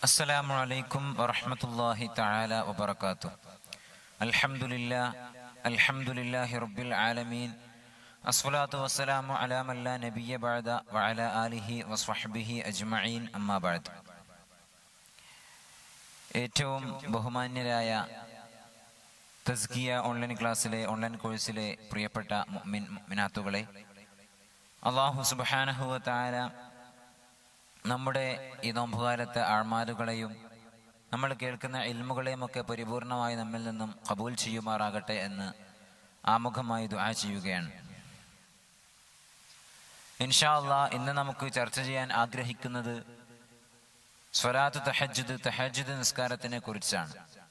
السلام عليكم ورحمة الله تعالى وبركاته الحمد لله الحمد لله رب العالمين الصلاة والسلام على من لا نبي بعد وعلى آله وصحبه أجمعين أما بعد ഏറ്റവും ബഹുമാന്യരായ തസ്കിയ ഓൺലൈൻ ക്ലാസ്സിലെ ഓൺലൈൻ കോഴ്സിലെ പ്രിയപ്പെട്ട മുഅ്മിൻ മിനാത്തുകളെ അള്ളാഹു സുബാനഹുവ താര നമ്മുടെ ഈ നോമ്പുകാലത്തെ ആഴ്മാലുകളെയും നമ്മൾ കേൾക്കുന്ന ഇൽമുകളെയും ഒക്കെ പരിപൂർണമായി നമ്മിൽ നിന്നും കബൂൽ ചെയ്യുമാറാകട്ടെ എന്ന് ആമുഖമായി ദുആ ചെയ്യുകയാണ് ഇൻഷാ അള്ളാ ഇന്ന് നമുക്ക് ചർച്ച ചെയ്യാൻ ആഗ്രഹിക്കുന്നത് സ്വലാത്ത് തഹജ്ജുദ് തഹജ്ജുദ് നിസ്കാരത്തിനെ കുറിച്ചാണ്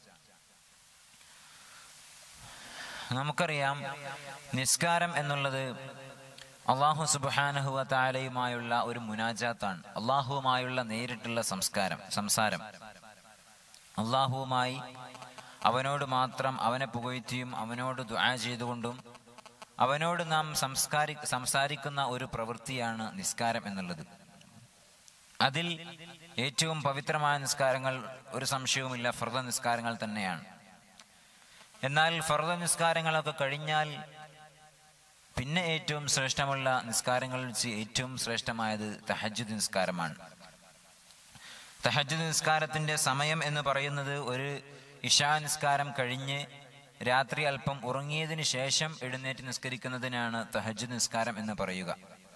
നമുക്കറിയാം നിസ്കാരം എന്നുള്ളത് അള്ളാഹു സുബാനഹുവ താലയുമായുള്ള ഒരു മുനാജാത്താണ് അള്ളാഹുവുമായുള്ള നേരിട്ടുള്ള സംസ്കാരം സംസാരം അള്ളാഹുവുമായി അവനോട് മാത്രം അവനെ പുകഴ്ത്തിയും അവനോട് ദുആ ചെയ്തുകൊണ്ടും അവനോട് നാം സംസ്കാരി സംസാരിക്കുന്ന ഒരു പ്രവൃത്തിയാണ് നിസ്കാരം എന്നുള്ളത് അതിൽ ഏറ്റവും പവിത്രമായ നിസ്കാരങ്ങൾ ഒരു സംശയവുമില്ല ഫർദ നിസ്കാരങ്ങൾ തന്നെയാണ് എന്നാൽ ഫർദ നിസ്കാരങ്ങളൊക്കെ കഴിഞ്ഞാൽ പിന്നെ ഏറ്റവും ശ്രേഷ്ഠമുള്ള നിസ്കാരങ്ങളിൽ വെച്ച് ഏറ്റവും ശ്രേഷ്ഠമായത് തഹജ്ജുദ് നിസ്കാരമാണ് തഹജ്ജുദ് നിസ്കാരത്തിന്റെ സമയം എന്ന് പറയുന്നത് ഒരു ഇഷാ നിസ്കാരം കഴിഞ്ഞ് രാത്രി അല്പം ഉറങ്ങിയതിന് ശേഷം എഴുന്നേറ്റ് നിസ്കരിക്കുന്നതിനാണ് തഹജ്ജുദ് നിസ്കാരം എന്ന് പറയുക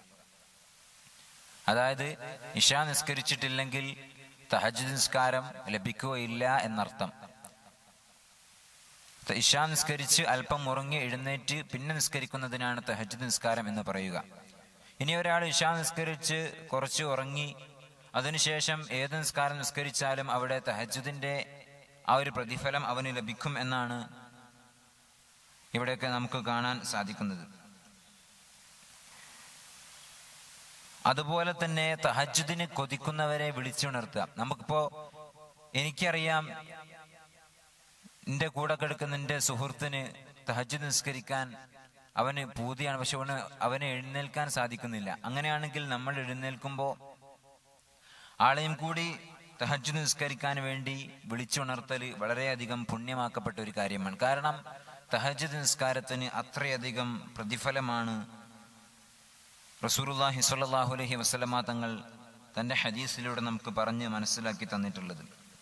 അതായത് ഇഷ നിസ്കരിച്ചിട്ടില്ലെങ്കിൽ തഹജ്ജുദ് നിസ്കാരം ലഭിക്കുകയില്ല എന്നർത്ഥം ഇഷ നിസ്കരിച്ച് അല്പം ഉറങ്ങി എഴുന്നേറ്റ് പിന്നെ നിസ്കരിക്കുന്നതിനാണ് തഹജ്ജുദ് നിസ്കാരം എന്ന് പറയുക ഇനി ഒരാൾ ഇഷ നിസ്കരിച്ച് കുറച്ച് ഉറങ്ങി അതിനുശേഷം ഏത് നിസ്കാരം നിസ്കരിച്ചാലും അവിടെ തഹജ്ജുദിന്റെ ആ ഒരു പ്രതിഫലം അവന് ലഭിക്കും എന്നാണ് ഇവിടെയൊക്കെ നമുക്ക് കാണാൻ സാധിക്കുന്നത് അതുപോലെ തന്നെ തഹജുദിന് കൊതിക്കുന്നവരെ വിളിച്ചുണർത്തുക നമുക്കിപ്പോ എനിക്കറിയാം നിന്റെ കൂടെ കിടക്കുന്ന നിന്റെ സുഹൃത്തിന് തഹജുദ് നിസ്കരിക്കാൻ അവന് പൂതിയാണ് പക്ഷെ അവന് അവന് എഴുന്നേൽക്കാൻ സാധിക്കുന്നില്ല അങ്ങനെയാണെങ്കിൽ നമ്മൾ എഴുന്നേൽക്കുമ്പോൾ ആളെയും കൂടി തഹജുദ് നിസ്കരിക്കാൻ വേണ്ടി വിളിച്ചുണർത്തൽ വളരെയധികം പുണ്യമാക്കപ്പെട്ട ഒരു കാര്യമാണ് കാരണം തഹജുദ് നിസ്കാരത്തിന് അത്രയധികം പ്രതിഫലമാണ് റസൂറുല്ലാഹി സ്വല്ലല്ലാഹു അലൈഹി വസല്ലമ തങ്ങൾ തന്റെ ഹദീസിലൂടെ നമുക്ക് പറഞ്ഞ് മനസ്സിലാക്കി തന്നിട്ടുള്ളത്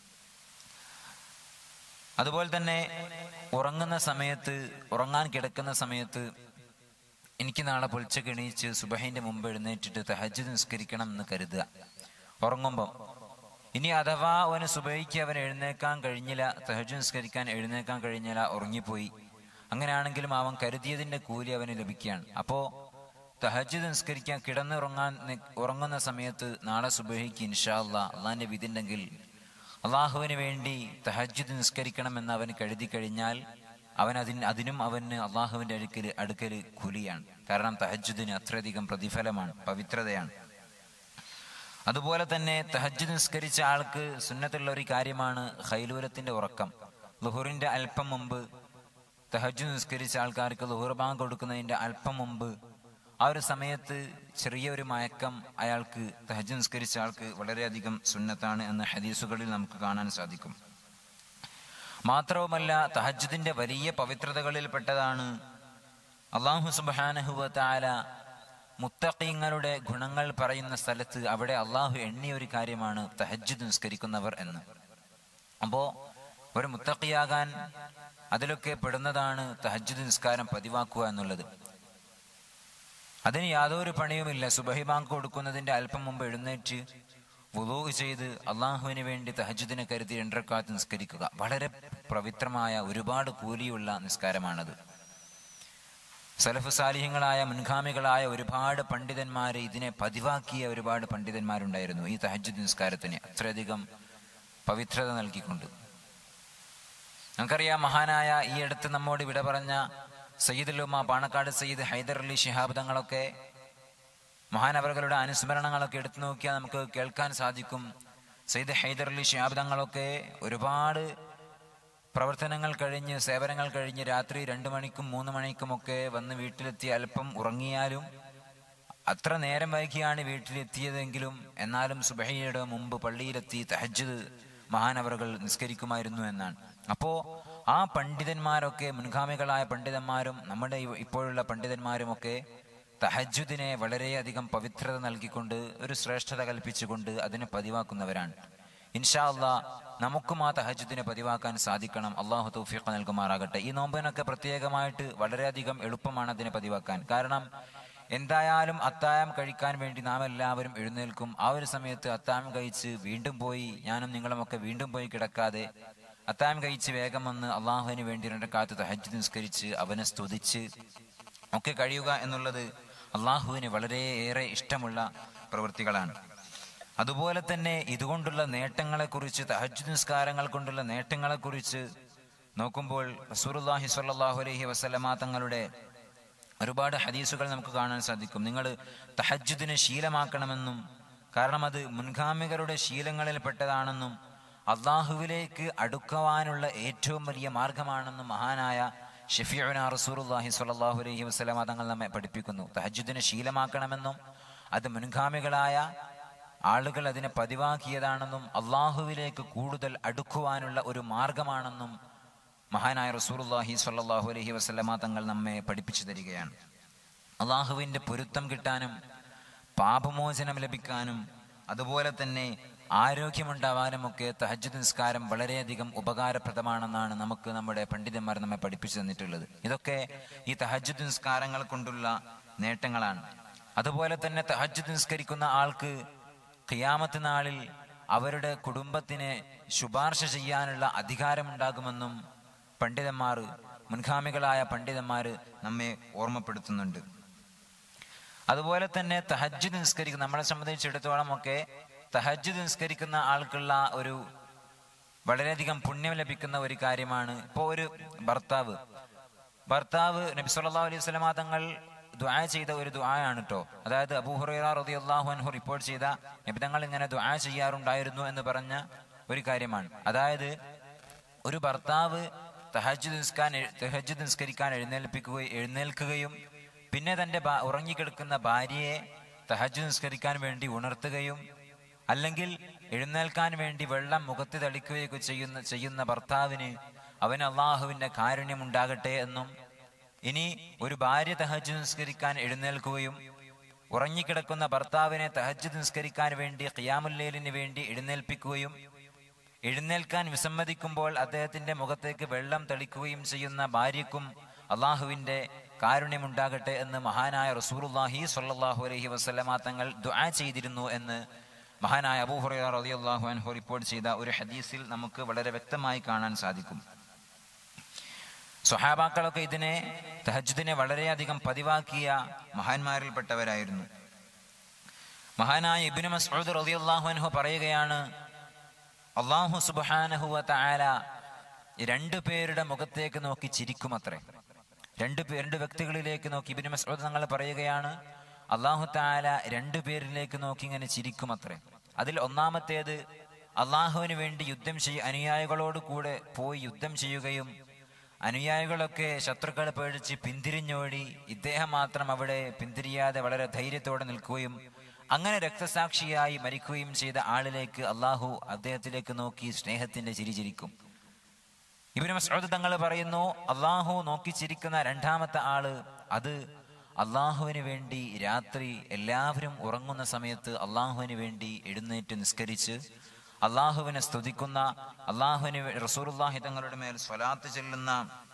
അതുപോലെ തന്നെ ഉറങ്ങുന്ന സമയത്ത് ഉറങ്ങാൻ കിടക്കുന്ന സമയത്ത് എനിക്ക് നാളെ പൊളിച്ചൊക്കെ എണീച്ച് സുബഹിന്റെ മുമ്പ് എഴുന്നേറ്റിട്ട് തഹജ്ജുദ് നിസ്കരിക്കണം എന്ന് കരുതുക ഉറങ്ങുമ്പം ഇനി അഥവാ അവന് സുബഹിക്ക് അവൻ എഴുന്നേക്കാൻ കഴിഞ്ഞില്ല തഹജ്ജുദ് നിസ്കരിക്കാൻ എഴുന്നേക്കാൻ കഴിഞ്ഞില്ല ഉറങ്ങിപ്പോയി അങ്ങനെയാണെങ്കിലും അവൻ കരുതിയതിന്റെ കൂലി അവന് ലഭിക്കുകയാണ് അപ്പോ തഹജ്ജുദ് നിസ്കരിക്കാൻ കിടന്നുറങ്ങാൻ ഉറങ്ങുന്ന സമയത്ത് നാളെ സുബഹിക്ക് ഇൻഷാ അല്ലാ അള്ളാന്റെ വിധിണ്ടെങ്കിൽ അള്ളാഹുവിന് വേണ്ടി തഹജ്ജുദ് നിസ്കരിക്കണമെന്ന് അവൻ കരുതി കഴിഞ്ഞാൽ അവൻ അതിന് അതിനും അവന് അള്ളാഹുവിന്റെ അടുക്കൽ അടുക്കല് കൂലിയാണ് കാരണം തഹജ്ജുദിന് അത്രയധികം പ്രതിഫലമാണ് പവിത്രതയാണ് അതുപോലെ തന്നെ തഹജ്ജുദ് നിസ്കരിച്ച ആൾക്ക് സുന്നത്തുള്ള ഒരു കാര്യമാണ് ഹൈലൂരത്തിന്റെ ഉറക്കം ലുഹുറിന്റെ അല്പം മുമ്പ് തഹജ്ജുദ് നിസ്കരിച്ച ആൾക്കാർക്ക് ലുഹുർ ബാങ്ക് കൊടുക്കുന്നതിന്റെ അല്പം മുമ്പ് ആ ഒരു സമയത്ത് ചെറിയൊരു മയക്കം അയാൾക്ക് തഹജ് നിസ്കരിച്ച ആൾക്ക് വളരെയധികം സുന്നത്താണ് എന്ന് ഹദീസുകളിൽ നമുക്ക് കാണാൻ സാധിക്കും മാത്രവുമല്ല തഹജുദിന്റെ വലിയ പവിത്രതകളിൽ പെട്ടതാണ് അള്ളാഹു സുബാനഹുവ താല മുത്തഖീങ്ങളുടെ ഗുണങ്ങൾ പറയുന്ന സ്ഥലത്ത് അവിടെ അള്ളാഹു എണ്ണിയ ഒരു കാര്യമാണ് തഹജുദ് നിസ്കരിക്കുന്നവർ എന്ന് അപ്പോ ഒരു മുത്തഖിയാകാൻ അതിലൊക്കെ പെടുന്നതാണ് തഹജുദ് നിസ്കാരം പതിവാക്കുക എന്നുള്ളത് അതിന് യാതൊരു പണിയുമില്ല സുബഹി ബാങ്ക് കൊടുക്കുന്നതിന്റെ അല്പം മുമ്പ് എഴുന്നേറ്റ് വുളൂ ചെയ്ത് അള്ളാഹുവിന് വേണ്ടി തഹജുദിനെ കരുതി രണ്ടരക്കാലത്ത് നിസ്കരിക്കുക വളരെ പവിത്രമായ ഒരുപാട് കൂലിയുള്ള നിസ്കാരമാണത് സലഫ് സാലിഹ്യങ്ങളായ മുൻഗാമികളായ ഒരുപാട് പണ്ഡിതന്മാരെ ഇതിനെ പതിവാക്കിയ ഒരുപാട് പണ്ഡിതന്മാരുണ്ടായിരുന്നു ഈ തഹജുദ് നിസ്കാരത്തിന് അത്രയധികം പവിത്രത നൽകിക്കൊണ്ട് നമുക്കറിയാം മഹാനായ ഈ അടുത്ത് നമ്മോട് വിട പറഞ്ഞ സയ്യിദുലുമ പാണക്കാട് സയ്യിദ് ഹൈദർ അലി ശിഹാബ് തങ്ങളൊക്കെ മഹാനവറുകളുടെ അനുസ്മരണങ്ങളൊക്കെ എടുത്തു നോക്കിയാൽ നമുക്ക് കേൾക്കാൻ സാധിക്കും സയ്യിദ് ഹൈദർ അലി ശിഹാബ് തങ്ങളൊക്കെ ഒരുപാട് പ്രവർത്തനങ്ങൾ കഴിഞ്ഞ് സേവനങ്ങൾ കഴിഞ്ഞ് രാത്രി രണ്ടു മണിക്കും മൂന്ന് മണിക്കും ഒക്കെ വന്ന് വീട്ടിലെത്തി അല്പം ഉറങ്ങിയാലും അത്ര നേരം വൈകിയാണ് വീട്ടിലെത്തിയതെങ്കിലും എന്നാലും സുബഹയുടെ മുമ്പ് പള്ളിയിലെത്തി തഹജ്ജുദ് മഹാനവറുകൾ നിസ്കരിക്കുമായിരുന്നു എന്നാണ് അപ്പോ ആ പണ്ഡിതന്മാരൊക്കെ മുൻഗാമികളായ പണ്ഡിതന്മാരും നമ്മുടെ ഇ- ഇപ്പോഴുള്ള പണ്ഡിതന്മാരുമൊക്കെ തഹജ്ജുദിനെ വളരെയധികം പവിത്രത നൽകിക്കൊണ്ട് ഒരു ശ്രേഷ്ഠത കൽപ്പിച്ചുകൊണ്ട് അതിനെ പതിവാക്കുന്നവരാണ് ഇൻഷാ അള്ളാ നമുക്കും ആ തഹജ്ജുദിനെ പതിവാക്കാൻ സാധിക്കണം അള്ളാഹു തൗഫീഖ് നൽകുമാറാകട്ടെ ഈ നോമ്പിനൊക്കെ പ്രത്യേകമായിട്ട് വളരെയധികം എളുപ്പമാണ് അതിനെ പതിവാക്കാൻ കാരണം എന്തായാലും അത്തായം കഴിക്കാൻ വേണ്ടി നാം എല്ലാവരും എഴുന്നേൽക്കും ആ ഒരു സമയത്ത് അത്തായം കഴിച്ച് വീണ്ടും പോയി ഞാനും നിങ്ങളുമൊക്കെ വീണ്ടും പോയി കിടക്കാതെ അത്തായം കഴിച്ച് വേഗം വന്ന് അള്ളാഹുവിന് വേണ്ടി രണ്ടക്കാലത്ത് തഹജ്ജ് നിസ്കരിച്ച് അവനെ സ്തുതിച്ച് ഒക്കെ കഴിയുക എന്നുള്ളത് അള്ളാഹുവിന് വളരെയേറെ ഇഷ്ടമുള്ള പ്രവൃത്തികളാണ് അതുപോലെ തന്നെ ഇതുകൊണ്ടുള്ള നേട്ടങ്ങളെക്കുറിച്ച് തഹജ്ജ് നിസ്കാരങ്ങൾ കൊണ്ടുള്ള നേട്ടങ്ങളെക്കുറിച്ച് നോക്കുമ്പോൾ റസൂറുല്ലാഹി സ്വല്ലല്ലാഹു അലൈഹി വസല്ലമ തങ്ങളുടെ ഒരുപാട് ഹദീസുകൾ നമുക്ക് കാണാൻ സാധിക്കും നിങ്ങൾ തഹജ്ജുദിനെ ശീലമാക്കണമെന്നും കാരണം അത് മുൻഗാമികളുടെ ശീലങ്ങളിൽ പെട്ടതാണെന്നും അള്ളാഹുവിലേക്ക് അടുക്കുവാനുള്ള ഏറ്റവും വലിയ മാർഗമാണെന്നും മഹാനായ ഷഫീഉന റസൂറുല്ലാഹി സ്വല്ലല്ലാഹു അലൈഹി വസല്ലമ തങ്ങൾ നമ്മെ പഠിപ്പിക്കുന്നു തഹജ്ജുദിനെ ശീലമാക്കണമെന്നും അത് മുൻഗാമികളായ ആളുകൾ അതിനെ പതിവാക്കിയതാണെന്നും അള്ളാഹുവിലേക്ക് കൂടുതൽ അടുക്കുവാനുള്ള ഒരു മാർഗമാണെന്നും മഹാനായ റസൂലുള്ളാഹി സ്വല്ലല്ലാഹു അലൈഹി വസല്ലമ തങ്ങൾ നമ്മെ പഠിപ്പിച്ചു തരികയാണ് അള്ളാഹുവിൻ്റെ പൊരുത്തം കിട്ടാനും പാപമോചനം ലഭിക്കാനും അതുപോലെ തന്നെ ആരോഗ്യമുണ്ടാവാനും ഒക്കെ തഹജ്ജുദ് നിസ്കാരം വളരെയധികം ഉപകാരപ്രദമാണെന്നാണ് നമുക്ക് നമ്മുടെ പണ്ഡിതന്മാർ നമ്മെ പഠിപ്പിച്ചു തന്നിട്ടുള്ളത് ഇതൊക്കെ ഈ തഹജ്ജുദ് നിസ്കാരങ്ങൾ കൊണ്ടുള്ള നേട്ടങ്ങളാണ് അതുപോലെ തന്നെ തഹജ്ജുദ് നിസ്കരിക്കുന്ന ആൾക്ക് ഖിയാമത്ത് നാളിൽ അവരുടെ കുടുംബത്തിനെ ശുപാർശ ചെയ്യാനുള്ള അധികാരമുണ്ടാകുമെന്നും പണ്ഡിതന്മാർ മുൻഗാമികളായ പണ്ഡിതന്മാർ നമ്മെ ഓർമ്മപ്പെടുത്തുന്നുണ്ട് അതുപോലെ തന്നെ തഹജ്ജുദ് നിസ്കരിക്കുന്ന നമ്മളെ സംബന്ധിച്ചിടത്തോളം ഒക്കെ തഹജ്ജുദ് നിസ്കരിക്കുന്ന ആൾക്കുള്ള ഒരു വളരെയധികം പുണ്യം ലഭിക്കുന്ന ഒരു കാര്യമാണ് ഇപ്പോൾ ഒരു ഭർത്താവ് ഭർത്താവ് നബി സല്ലല്ലാഹു അലൈഹി വസല്ലമ തങ്ങൾ ദുആ ചെയ്ത ഒരു ദുആയാണ് കേട്ടോ അതായത് അബൂ ഹുറൈറ റളിയല്ലാഹു അൻഹു റിപ്പോർട്ട് ചെയ്ത നബി തങ്ങൾ ഇങ്ങനെ ദുആ ചെയ്യാറുണ്ടായിരുന്നു എന്ന് പറഞ്ഞ ഒരു കാര്യമാണ് അതായത് ഒരു ഭർത്താവ് തഹജ്ജുദ് നിസ്കാൻ തഹജ്ജുദ് നിസ്കരിക്കാൻ എഴുന്നേൽപ്പിക്കുകയും എഴുന്നേൽക്കുകയും പിന്നെ തന്റെ ഭാ- ഉറങ്ങിക്കിടക്കുന്ന ഭാര്യയെ തഹജ്ജുദ് നിസ്കരിക്കാൻ വേണ്ടി ഉണർത്തുകയും അല്ലെങ്കിൽ എഴുന്നേൽക്കാൻ വേണ്ടി വെള്ളം മുഖത്ത് തളിക്കുകയൊക്കെ ചെയ്യുന്ന ചെയ്യുന്ന ഭർത്താവിന് അവൻ അള്ളാഹുവിന്റെ കാരുണ്യം ഉണ്ടാകട്ടെ എന്നും ഇനി ഒരു ഭാര്യ തഹജ്ജുദ് നിസ്കരിക്കാൻ എഴുന്നേൽക്കുകയും ഉറങ്ങിക്കിടക്കുന്ന ഭർത്താവിനെ തഹജ്ജുദ് നിസ്കരിക്കാൻ വേണ്ടി ഖിയാമുല്ലേലിന് വേണ്ടി എഴുന്നേൽപ്പിക്കുകയും എഴുന്നേൽക്കാൻ വിസമ്മതിക്കുമ്പോൾ അദ്ദേഹത്തിന്റെ മുഖത്തേക്ക് വെള്ളം തെളിക്കുകയും ചെയ്യുന്ന ഭാര്യക്കും അള്ളാഹുവിന്റെ കാരുണ്യമുണ്ടാകട്ടെ എന്ന് മഹാനായ റസൂലുള്ളാഹി സ്വല്ലല്ലാഹു അലൈഹി വസല്ലമ തങ്ങൾ ദുആ ചെയ്തിരുന്നു എന്ന് മഹാനായ അബൂ ഹുറൈറ റളിയല്ലാഹു അൻഹു റിപ്പോർട്ട് ചെയ്ത ഒരു ഹദീസിൽ നമുക്ക് വളരെ വ്യക്തമായി കാണാൻ സാധിക്കും സ്വഹാബാക്കളൊക്കെ ഇതിനെ തഹജ്ജുദിനെ വളരെയധികം പതിവാക്കിയ മഹാന്മാരിൽപ്പെട്ടവരായിരുന്നു മഹാനായ ഇബ്നു മസ്ഊദ് റളിയല്ലാഹു അൻഹു പറയുകയാണ് അള്ളാഹു സുബ്ഹാനഹു വ തആല രണ്ടു പേരുടെ മുഖത്തേക്ക് നോക്കി ചിരിക്കുമത്രേ രണ്ട് പേ- രണ്ട് വ്യക്തികളിലേക്ക് നോക്കി ഇബ്നു മസ്ഊദ് തങ്ങൾ പറയുകയാണ് അള്ളാഹു താല രണ്ടു പേരിലേക്ക് നോക്കി ഇങ്ങനെ ചിരിക്കുമത്രേ അതിൽ ഒന്നാമത്തേത് അള്ളാഹുവിന് വേണ്ടി യുദ്ധം ചെയ്യ അനുയായികളോട് കൂടെ പോയി യുദ്ധം ചെയ്യുകയും അനുയായികളൊക്കെ ശത്രുക്കളെ പേടിച്ച് പിന്തിരിഞ്ഞോടി ഇദ്ദേഹം മാത്രം അവിടെ പിന്തിരിയാതെ വളരെ ധൈര്യത്തോടെ നിൽക്കുകയും അങ്ങനെ രക്തസാക്ഷിയായി മരിക്കുകയും ചെയ്ത ആളിലേക്ക് അള്ളാഹു അദ്ദേഹത്തിലേക്ക് നോക്കി സ്നേഹത്തിന്റെ ചിരി ചിരിക്കും ഇബിന് മസ്ഊദ് തങ്ങൾ പറയുന്നു അള്ളാഹു നോക്കി ചിരിക്കുന്ന രണ്ടാമത്തെ ആള് അത് അള്ളാഹുവിന് വേണ്ടി രാത്രി എല്ലാവരും ഉറങ്ങുന്ന സമയത്ത് അള്ളാഹുവിന് വേണ്ടി എഴുന്നേറ്റ് നിസ്കരിച്ച് അള്ളാഹുവിനെ സ്തുതിക്കുന്ന അള്ളാഹുവിന് വേ- റസൂലുള്ളാഹി തങ്ങളുടെ മേൽ സ്വലാത്ത് ചെല്ലുന്ന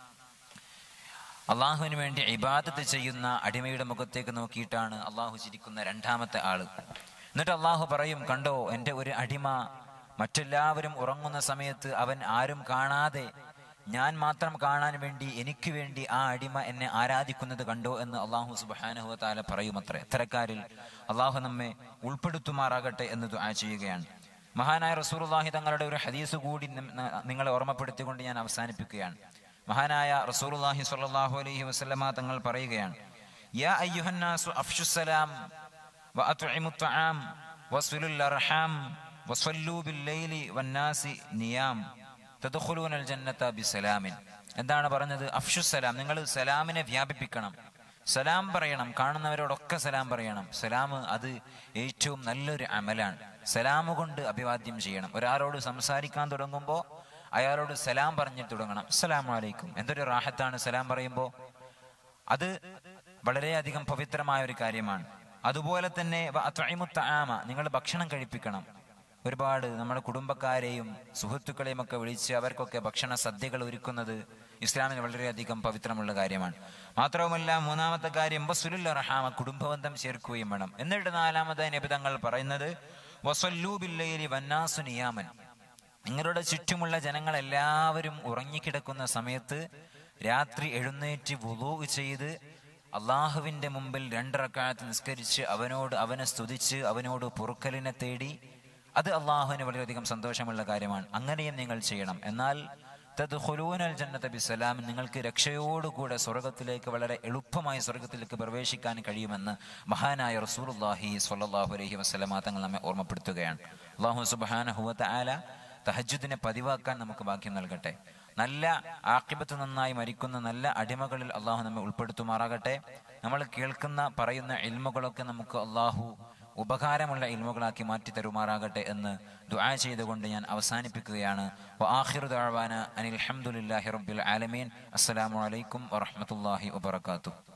അള്ളാഹുവിന് വേണ്ടി ഇബാദത്ത് ചെയ്യുന്ന അടിമയുടെ മുഖത്തേക്ക് നോക്കിയിട്ടാണ് അള്ളാഹു ചിരിക്കുന്ന രണ്ടാമത്തെ ആള് എന്നിട്ട് അള്ളാഹു പറയും കണ്ടോ എൻ്റെ ഒരു അടിമ മറ്റെല്ലാവരും ഉറങ്ങുന്ന സമയത്ത് അവൻ ആരും കാണാതെ ഞാൻ മാത്രം കാണാൻ വേണ്ടി എനിക്ക് വേണ്ടി ആ അടിമ എന്നെ ആരാധിക്കുന്നത് കണ്ടോ എന്ന് അള്ളാഹു സുബാനുഹു താല പറയുമത്രേ അത്തരക്കാരിൽ അള്ളാഹു നമ്മെ ഉൾപ്പെടുത്തുമാറാകട്ടെ എന്ന് ദുആ ചെയ്യുകയാണ് മഹാനായ റസൂലുള്ളാഹി തങ്ങളുടെ ഒരു ഹദീസ് കൂടി നി- ന- നിങ്ങളെ ഓർമ്മപ്പെടുത്തിക്കൊണ്ട് ഞാൻ അവസാനിപ്പിക്കുകയാണ് മഹാനായ റസൂലുള്ളാഹി സ്വല്ലല്ലാഹു അലൈഹി വസല്ലമ തങ്ങൾ പറയുകയാണ് യാ അയ്യുഹന്നാസു അഫ്ഷുസ്സലാം വഅത്ഇമു ത്വആം വസ്വിലുൽ അർഹാം വസ്വല്ലൂ ബില്ലൈലി വന്നാസി നിയാം തദ്ഖുലൂനൽ ജന്നത ബിസലാമിൻ എന്താണ് പറഞ്ഞത് അഫ്ഷുസ്സലാം നിങ്ങൾ സലാമിനെ വ്യാപിപ്പിക്കണം സലാം പറയണം കാണുന്നവരോടൊക്കെ സലാം പറയണം സലാം അത് ഏറ്റവും നല്ലൊരു അമലാണ് സലാം കൊണ്ട് അഭിവാദ്യം ചെയ്യണം ഒരാളോട് സംസാരിക്കാൻ തുടങ്ങുമ്പോൾ അയാളോട് സലാം പറഞ്ഞിട്ട് തുടങ്ങണം അസ്സലാമു അലൈക്കും എന്തൊരു റാഹത്താണ് സലാം പറയുമ്പോൾ അത് വളരെയധികം പവിത്രമായ ഒരു കാര്യമാണ് അതുപോലെ തന്നെ ആമ നിങ്ങൾ ഭക്ഷണം കഴിപ്പിക്കണം ഒരുപാട് നമ്മുടെ കുടുംബക്കാരെയും സുഹൃത്തുക്കളെയും ഒക്കെ വിളിച്ച് അവർക്കൊക്കെ ഭക്ഷണ സദ്യകൾ ഒരുക്കുന്നത് ഇസ്ലാമിന് വളരെയധികം പവിത്രമുള്ള കാര്യമാണ് മാത്രവുമല്ല മൂന്നാമത്തെ കാര്യം വസുലുൽ റഹാമ കുടുംബബന്ധം ചേർക്കുകയും വേണം എന്നിട്ട് നാലാമത്തെ നിബിതങ്ങൾ പറയുന്നത് വസല്ലൂബില്ലയിലി വന്നാസു നിയാമൻ നിങ്ങളുടെ ചുറ്റുമുള്ള ജനങ്ങൾ എല്ലാവരും ഉറങ്ങിക്കിടക്കുന്ന സമയത്ത് രാത്രി എഴുന്നേറ്റ് വുളൂ ചെയ്ത് അള്ളാഹുവിന്റെ മുമ്പിൽ രണ്ടിറക്കാലത്ത് നിസ്കരിച്ച് അവനോട് അവനെ സ്തുതിച്ച് അവനോട് പൊറുക്കലിനെ തേടി അത് അള്ളാഹുവിന് വളരെയധികം സന്തോഷമുള്ള കാര്യമാണ് അങ്ങനെയും നിങ്ങൾ ചെയ്യണം എന്നാൽ തദ്ഖുലൂനൽ ജന്നത ബിസലാം നിങ്ങൾക്ക് രക്ഷയോടുകൂടെ സ്വർഗത്തിലേക്ക് വളരെ എളുപ്പമായി സ്വർഗത്തിലേക്ക് പ്രവേശിക്കാൻ കഴിയുമെന്ന് മഹാനായ റസൂലുള്ളാഹി സ്വല്ലല്ലാഹു അലൈഹി വസല്ലമ തങ്ങൾ നമ്മെ ഓർമ്മപ്പെടുത്തുകയാണ് അള്ളാഹു സുബ്ഹാനഹു വ തആല തഹജ്ജുദിനെ പതിവാക്കാൻ നമുക്ക് ഭാഗ്യം നൽകട്ടെ നല്ല ആക്കിബത്ത് നന്നായി മരിക്കുന്ന നല്ല അടിമകളിൽ അള്ളാഹു നമ്മെ ഉൾപ്പെടുത്തുമാറാകട്ടെ നമ്മൾ കേൾക്കുന്ന പറയുന്ന ഇൽമുകളൊക്കെ നമുക്ക് അള്ളാഹു ഉപകാരമുള്ള ഇൽമുകളാക്കി മാറ്റി തരുമാറാകട്ടെ എന്ന് ദുആ ചെയ്തുകൊണ്ട് ഞാൻ അവസാനിപ്പിക്കുകയാണ് വആഖിറു ദഅവാന അനിൽ ഹംദുലില്ലാഹി റബ്ബിൽ ആലമീൻ അസ്സലാമു അലൈക്കും വറഹ്മത്തുള്ളാഹി വബറകാതുഹു